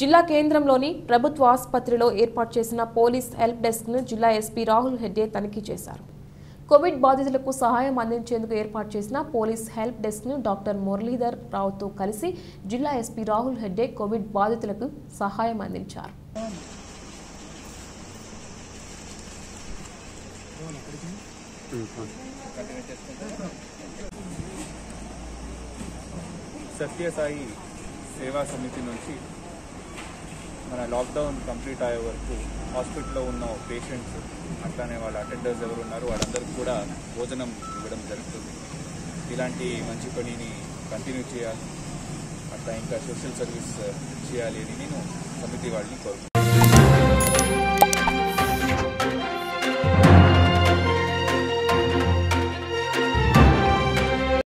జిల్లా కేంద్రంలోని ప్రభుత్వ ఆసుపత్రిలో ఏర్పాటు చేసిన పోలీస్ హెల్ప్ డెస్క్ను జిల్లా ఎస్పీ రాహుల్ హెడ్డే తనిఖీ చేశారు కోవిడ్ బాధితులకు సహాయం అందించేందుకు ఏర్పాటు చేసిన పోలీస్ హెల్ప్ డెస్క్ను డాక్టర్ మురళీధర్ రావుతో కలిసి జిల్లా ఎస్పీ రాహుల్ హెడ్డే కోవిడ్ బాధితులకు సహాయం అందించారు సత్యసాయి సేవా సమితి నుంచి మన లాక్డౌన్ కంప్లీట్ అయ్యే వరకు హాస్పిటల్లో ఉన్న పేషెంట్స్ అట్లానే వాళ్ళ అటెండర్స్ ఎవరు ఉన్నారు వాళ్ళందరికీ కూడా భోజనం ఇవ్వడం జరుగుతుంది ఇలాంటి మంచి పనిని కంటిన్యూ చేయాలి అట్లా ఇంకా సోషల్ సర్వీస్ చేయాలి అని నేను సమితి వాళ్ళని కోరుకుంటున్నాను